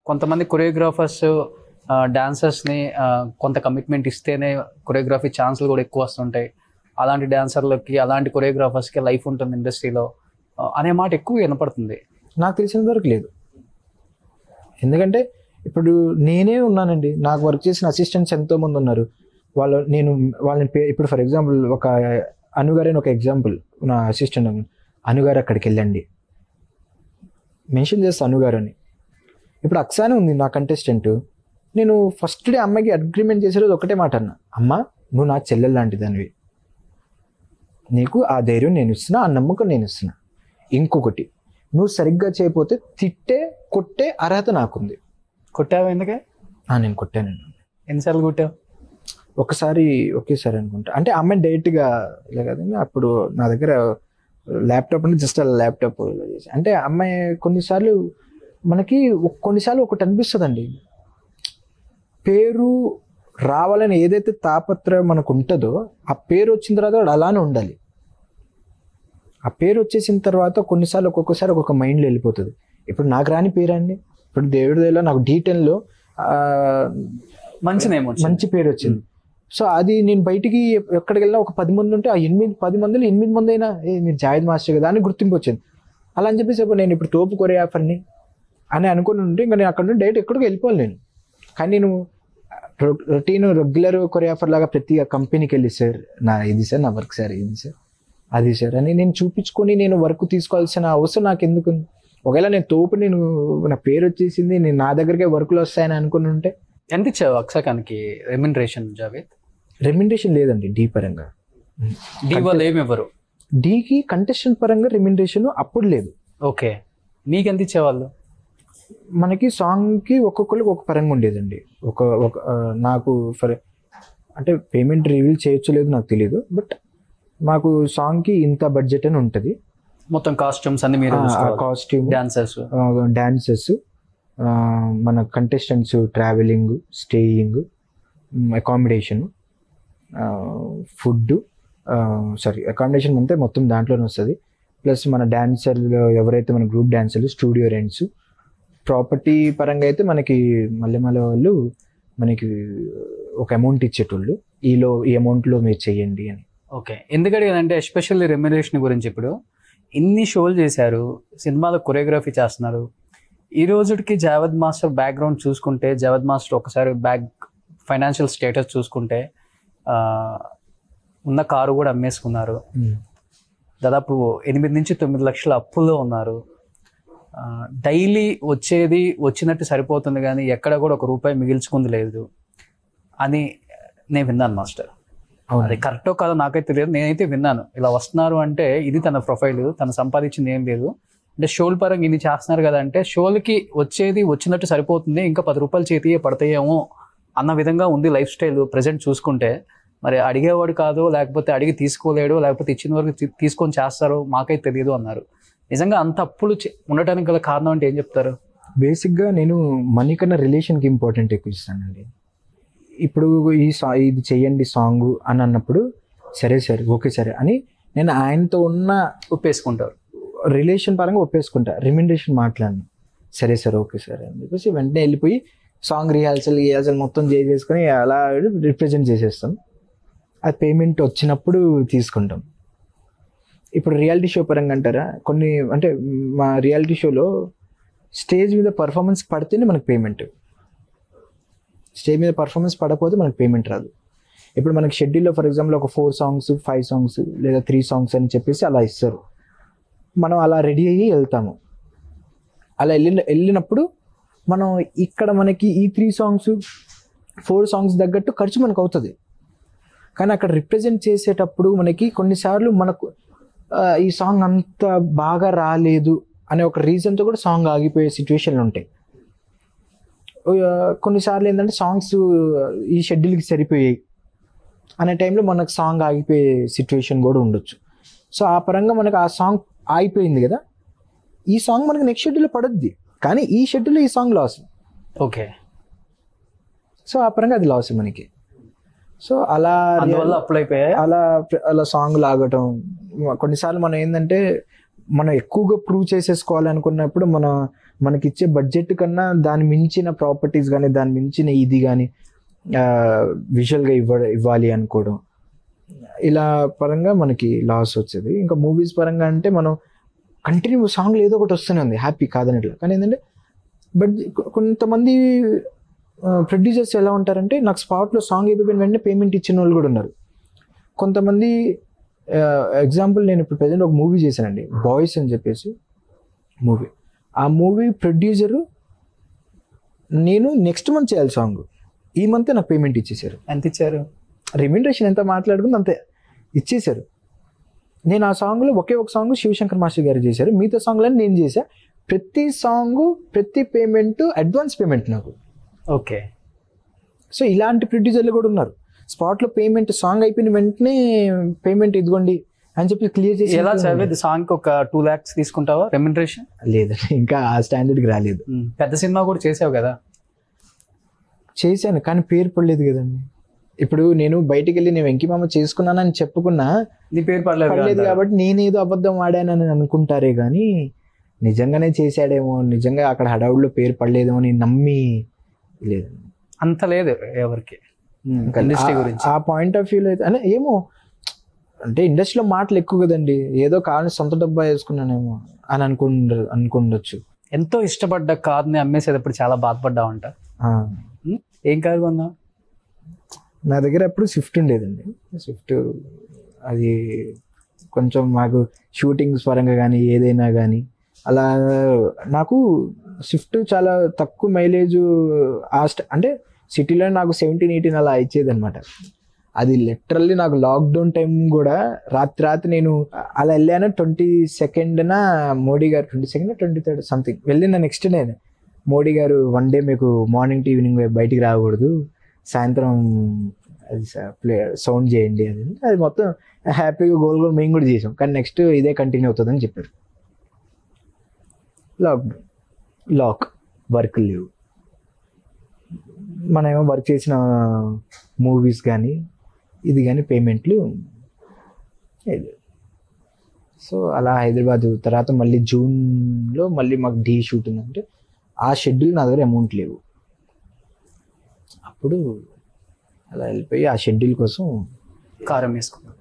కొంతమంది కొరియోగ్రాఫర్స్ డాన్సర్స్ని కొంత కమిట్మెంట్ ఇస్తేనే కొరియోగ్రఫీ ఛాన్సులు కూడా ఎక్కువ వస్తుంటాయి అలాంటి డాన్సర్లకి అలాంటి కొరియోగ్రాఫర్స్కి లైఫ్ ఉంటుంది ఇండస్ట్రీలో అనే మాట ఎక్కువ వినపడుతుంది నాకు తెలిసినంత వరకు లేదు ఎందుకంటే ఇప్పుడు నేనే ఉన్నానండి నాకు వర్క్ చేసిన అసిస్టెంట్స్ ఎంతో మంది ఉన్నారు వాళ్ళు నేను వాళ్ళని పే ఇప్పుడు ఫర్ ఎగ్జాంపుల్ ఒక అనుగారు అని ఒక ఎగ్జాంపుల్ నా అసిస్టెంట్ అనుగారు అక్కడికి వెళ్ళండి మెన్షన్ చేస్తా అనుగారు అని ఇప్పుడు అక్సానే ఉంది నా కంటెస్టెంట్ నేను ఫస్ట్ డే అమ్మాయికి అగ్రిమెంట్ చేసే రోజు ఒకటే మాట అన్నా అమ్మ నువ్వు నా చెల్లెలు లాంటిదానివి నీకు ఆ ధైర్యం నేను ఇస్తున్నా ఆ నమ్మకం నేను ఇస్తున్నా ఇంకొకటి నువ్వు సరిగ్గా చేయకపోతే తిట్టే కొట్టే అర్హత నాకుంది కొట్టావు ఎందుకే ఆ, నేను కొట్టానండి ఎన్నిసార్లు కొట్టావు ఒకసారి ఒకేసారి అనుకుంటా అంటే అమ్మాయి డైరెక్ట్గా ఇలా కదండి అప్పుడు నా దగ్గర ల్యాప్టాప్ అంటే జస్ట్ అలా ల్యాప్టాప్ ఇలా చేసి అంటే అమ్మాయి కొన్నిసార్లు మనకి ఒక్- కొన్నిసార్లు ఒకటి అనిపిస్తుందండి పేరు రావాలని ఏదైతే తాపత్రయం మనకు ఉంటుందో ఆ పేరు వచ్చిన తర్వాత వాడు అలానే ఉండాలి ఆ పేరు వచ్చేసిన తర్వాత కొన్నిసార్లు ఒక్కొక్కసారి ఒక్కొక్క మైండ్లో వెళ్ళిపోతుంది ఇప్పుడు నాకు రాని పేరు అండి ఇప్పుడు దేవుడి దగ్గర నాకు డీటెయిల్లో మంచి నేమ్ వచ్చింది మంచి పేరు వచ్చింది సో అది నేను బయటికి ఎప్- ఎక్కడికి వెళ్ళినా ఒక పది మంది ఉంటే ఆ ఎనిమిది పది మందిలో ఎనిమిది మంది అయినా ఏ మీరు జాయిద్ మాస్టర్ కదా అని గుర్తింపు వచ్చింది అలా అని చెప్పేసి ఇప్పుడు నేను ఇప్పుడు తోపు కొరియాఫర్ని అని అనుకుని ఉంటే ఇంకా నేను అక్కడ నుండి డైరెక్ట్ ఎక్కడికి వెళ్ళిపోవాలి నేను కానీ నేను రొటీన్ రెగ్యులర్ కొరియాఫర్ లాగా ప్రతి కంపెనీకి వెళ్ళి సార్ నా ఇది సార్ నా వర్క్ సార్ ఇది సార్ అది సార్ అని నేను చూపించుకొని నేను వర్క్ తీసుకోవాల్సిన అవసరం నాకు ఎందుకు ఉంది? ఒకవేళ నేను తోపు నేను నా పేరు వచ్చేసింది నేను నా దగ్గరికే వర్కులు వస్తాయని అనుకుని ఉంటే ఎంత ఇచ్చావు అక్షకానికి రెమ్యునరేషన్ జావేద్ రెమ్యునరేషన్ లేదండి డీ పరంగా డి వాళ్ళు ఏమి ఇవ్వరు డీకి కంటెస్టెంట్ పరంగా రెమ్యునరేషన్ అప్పుడు లేదు ఓకే నీకు ఎంత ఇచ్చేవాళ్ళు మనకి సాంగ్కి ఒక్కొక్కరికి ఒక పరంగా ఉండేదండి ఒక ఒక ఆ, నాకు ఫర్ అంటే పేమెంట్ రివీల్ చేయొచ్చు లేదు నాకు తెలియదు బట్ మాకు సాంగ్కి ఇంత బడ్జెట్ అని ఉంటుంది మొత్తం కాస్ట్యూమ్స్ అన్ని మీరు కాస్ట్యూమ్ డాన్సర్స్ డాన్సెస్ మన contestants travelling staying accommodation food sorry accommodation అంతే మొత్తం దాంట్లోనే వస్తుంది ప్లస్ మన డాన్సర్లు ఎవరైతే మన గ్రూప్ డాన్సర్లు స్టూడియో రెంట్స్ ప్రాపర్టీ పరంగా అయితే మనకి మల్లెమల వాళ్ళు మనకి ఒక అమౌంట్ ఇచ్చేటోళ్ళు ఈలో ఈ అమౌంట్లో మీరు చెయ్యండి అని ఓకే ఎందుకంటే అంటే ఎస్పెషల్లీ రెమ్యునరేషన్ గురించి ఇప్పుడు ఇన్ని షోలు చేశారు సినిమాలో కొరియోగ్రఫీ చేస్తున్నారు ఈ రోజుకి జావద్ మాస్టర్ బ్యాక్గ్రౌండ్ చూసుకుంటే జావద్ మాస్టర్ ఒకసారి బ్యాక్ ఫైనాన్షియల్ స్టేటస్ చూసుకుంటే ఆ, ఉన్న కారు కూడా అమ్మేసుకున్నారు దాదాపు ఎనిమిది నుంచి తొమ్మిది లక్షల అప్పుల్లో ఉన్నారు డైలీ వచ్చేది వచ్చినట్టు సరిపోతుంది కానీ ఎక్కడ కూడా ఒక రూపాయి మిగిల్చుకుంది లేదు అని నేను విన్నాను మాస్టర్ అవును అది కరెక్టో కాదో నాకైతే తెలియదు నేనైతే విన్నాను ఇలా వస్తున్నారు అంటే ఇది తన ప్రొఫైల్ తను సంపాదించింది ఏం లేదు అంటే షోల పరంగా ఇన్ని చేస్తున్నారు కదా అంటే షోలకి వచ్చేది వచ్చినట్టు సరిపోతుంది ఇంకా పది రూపాయలు చేతియే పడతాయేమో అన్న విధంగా ఉంది లైఫ్ స్టైల్ ప్రజెంట్ చూసుకుంటే మరి అడిగేవాడు కాదు లేకపోతే అడిగి తీసుకోలేడు లేకపోతే ఇచ్చిన వరకు తీ- తీసుకొని చేస్తారు మాకైతే తెలియదు అన్నారు నిజంగా అంత అప్పులు చే- ఉండటానికి గల కారణం అంటే ఏం చెప్తారు బేసిక్గా నేను మనీ కన్నా రిలేషన్కి ఇంపార్టెంట్ ఎక్కువ ఇస్తానండి ఇప్పుడు ఈ సా ఇది చెయ్యండి సాంగ్ అని అన్నప్పుడు సరే సరే ఓకే సరే అని నేను ఆయనతో ఉన్న ఒప్పేసుకుంటారు రిలేషన్ పరంగా ఒప్పేసుకుంటా రిమెండేషన్ మాట్లాడను సరే సరే ఓకే సరే అని చెప్పేసి వెంటనే వెళ్ళిపోయి సాంగ్ రిహార్సల్ రిహార్సల్ మొత్తం చేసుకొని అలా రిప్రజెంట్ చేసేస్తాం అది పేమెంట్ వచ్చినప్పుడు తీసుకుంటాం ఇప్పుడు రియాలిటీ షో పరంగా అంటారా కొన్ని అంటే మా రియాలిటీ షోలో స్టేజ్ మీద పర్ఫార్మెన్స్ పడితేనే మనకు పేమెంట్ స్టేజ్ మీద పర్ఫార్మెన్స్ పడకపోతే మనకు పేమెంట్ రాదు ఇప్పుడు మనకి షెడ్యూల్లో ఫర్ ఎగ్జాంపుల్ ఒక ఫోర్ సాంగ్స్ ఫైవ్ సాంగ్స్ లేదా త్రీ సాంగ్స్ అని చెప్పేసి అలా ఇస్తారు మనం అలా రెడీ అయ్యి వెళ్తాము అలా వెళ్ళిన వెళ్ళినప్పుడు మనం ఇక్కడ మనకి ఈ త్రీ సాంగ్స్ ఫోర్ సాంగ్స్ తగ్గట్టు ఖర్చు మనకు అవుతుంది కానీ అక్కడ రిప్రజెంట్ చేసేటప్పుడు మనకి కొన్నిసార్లు మనకు ఆ, ఈ సాంగ్ అంత బాగా రాలేదు అనే ఒక రీజన్తో కూడా సాంగ్ ఆగిపోయే సిచ్యువేషన్లు ఉంటాయి ఆ, కొన్నిసార్లు ఏంటంటే సాంగ్స్ ఈ షెడ్యూల్కి సరిపోయాయి అనే టైంలో మనకు సాంగ్ ఆగిపోయే సిచ్యువేషన్ కూడా ఉండొచ్చు సో ఆ పరంగా మనకు ఆ సాంగ్ ఆగిపోయింది కదా ఈ సాంగ్ మనకి నెక్స్ట్ షెడ్యూల్లో పడుద్ది కానీ ఈ షెడ్యూల్లో ఈ సాంగ్ లాస్ ఓకే సో ఆ పరంగా అది లాస్ మనకి సో అలా అందువల్ల అప్పులు అయిపోయాయి అలా అలా సాంగ్ లాగటం కొన్నిసార్లు మనం ఏంటంటే మనం ఎక్కువగా ప్రూవ్ చేసేసుకోవాలి అనుకున్నప్పుడు మన మనకి ఇచ్చే బడ్జెట్ కన్నా దాని మించిన ప్రాపర్టీస్ కానీ దాని మించిన ఇది కానీ విజువల్గా ఇవ్వ ఇవ్వాలి అనుకోవడం ఇలా పరంగా మనకి లాస్ వచ్చేది ఇంకా మూవీస్ పరంగా అంటే మనం కంటిన్యూ సాంగ్లు ఏదో ఒకటి వస్తూనే ఉంది హ్యాపీ కాదనట్లా కానీ ఏంటంటే బట్ కొంతమంది ప్రొడ్యూసర్స్ ఎలా ఉంటారంటే నాకు స్పాట్లో సాంగ్ అయిపోయిన వెంటనే పేమెంట్ ఇచ్చిన వాళ్ళు కూడా ఉన్నారు కొంతమంది ఎగ్జాంపుల్ నేను ఇప్పుడు ప్రజెంట్ ఒక మూవీ చేశానండి బాయ్స్ అని చెప్పేసి మూవీ ఆ మూవీ ప్రొడ్యూసరు నేను నెక్స్ట్ మంత్ చేయాలి సాంగ్ ఈ మంత్ నాకు పేమెంట్ ఇచ్చేసారు ఎంత ఇచ్చారు రెమ్యూనరేషన్ ఎంత మాట్లాడుకుంది అంతే ఇచ్చేశారు నేను ఆ సాంగ్లో ఒకే ఒక సాంగ్ శివశంకర్ మాస్టర్ గారు చేశారు మిగతా సాంగ్లని నేను చేశా ప్రతి సాంగ్ ప్రతి పేమెంట్ అడ్వాన్స్ పేమెంట్ నాకు ఓకే సో ఇలాంటి ప్రొడ్యూసర్లు కూడా ఉన్నారు స్పాట్లో పేమెంట్ సాంగ్ అయిపోయిన వెంటనే పేమెంట్ ఇదిగోండి అని చెప్పి క్లియర్ చేసి ఎలా చదివేది సాంగ్ ఒక టూ ల్యాక్స్ తీసుకుంటావా రెమ్యునరేషన్ లేదండి ఇంకా ఆ స్టాండర్డ్కి రాలేదు పెద్ద సినిమా కూడా చేసావు కదా చేశాను కానీ పేరు పడలేదు కదండి ఇప్పుడు నేను బయటికి వెళ్ళి నేను వెంకిమామ చేసుకున్నానని చెప్పుకున్నా నీ పేరు పడలేదు పడలేదు కదా కాబట్టి నేనేదో అబద్ధం ఆడానని అనుకుంటారే కానీ నిజంగానే చేశాడేమో నిజంగా అక్కడ హడావుడిలో పేరు పడలేదేమో అని నమ్మి లేదు అంత లేదు ఎవరికి ఇంకా Industry ఆ- గురించి. ఆ పాయింట్ ఆఫ్ వ్యూలో అయితే అంటే ఏమో అంటే ఇండస్ట్రీలో మాటలు ఎక్కువ కదండి ఏదో కావాలని సొంత డబ్బా వేసుకున్నానేమో అని అనుకుండ అనుకుండొచ్చు ఎంతో ఇష్టపడ్డ కార్ని అమ్మేసేటప్పుడు చాలా బాధపడ్డావంట ఆ. ఉమ్, ఏం కారు కొన్నావు నా దగ్గర అప్పుడు స్విఫ్ట్ ఉండేదండి స్విఫ్ట్ అది కొంచెం మాకు షూటింగ్స్ పరంగా కానీ ఏదైనా కానీ అలా నాకు స్విఫ్ట్ చాలా తక్కువ మైలేజ్ ఆ స్ట్- అంటే సిటీలో నాకు సెవెంటీన్ ఎయిటీన్ అలా ఇచ్చేది అనమాట అది లిటరల్లీ నాకు లాక్డౌన్ టైం కూడా రాత్రి రాత్రి నేను అలా వెళ్ళాను ట్వంటీ సెకండ్న Modi garu twenty second twenty third something వెళ్ళిన next day Modi garu one day మీకు మార్నింగ్ టు ఈవినింగ్ బయటికి రాకూడదు సాయంత్రం అది ప్లే సౌండ్ చేయండి అది అది మొత్తం హ్యాపీగా గోల్ గోల్ మేము కూడా చేసాం కానీ నెక్స్ట్ ఇదే కంటిన్యూ అవుతుందని చెప్పారు లాక్డౌన్ లాక్ వర్క్ లీవ్ మనం ఏమో వర్క్ చేసిన మూవీస్ కానీ ఇది కానీ పేమెంట్లు సో అలా హైదరాబాద్ తర్వాత మళ్ళీ జూన్లో మళ్ళీ మాకు ఢీ షూట్ ఉందంటే ఆ షెడ్యూల్ నా దగ్గర అమౌంట్ లేవు అప్పుడు అలా వెళ్ళిపోయి ఆ షెడ్యూల్ కోసం కారు అమ్మేసుకున్నావు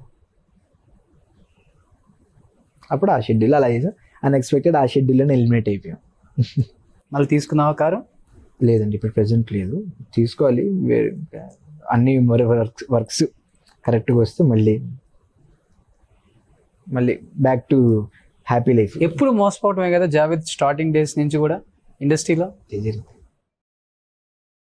అప్పుడు ఆ షెడ్యూల్ అలా చేసాం అన్ఎక్స్పెక్టెడ్ ఆ షెడ్యూల్లోనే ఎలిమినేట్ అయిపోయాం మళ్ళీ తీసుకున్నావా కారు లేదండి ఇప్పుడు ప్రెసెంట్ లేదు తీసుకోవాలి వేరే ఇంకా అన్ని మరి వర్క్స్ వర్క్స్ కరెక్ట్గా వస్తే మళ్ళీ మళ్ళీ బ్యాక్ టు హ్యాపీ లైఫ్ ఎప్పుడు మోసపోవటమే కదా జావేద్ స్టార్టింగ్ డేస్ నుంచి కూడా ఇండస్ట్రీలో జరిగింది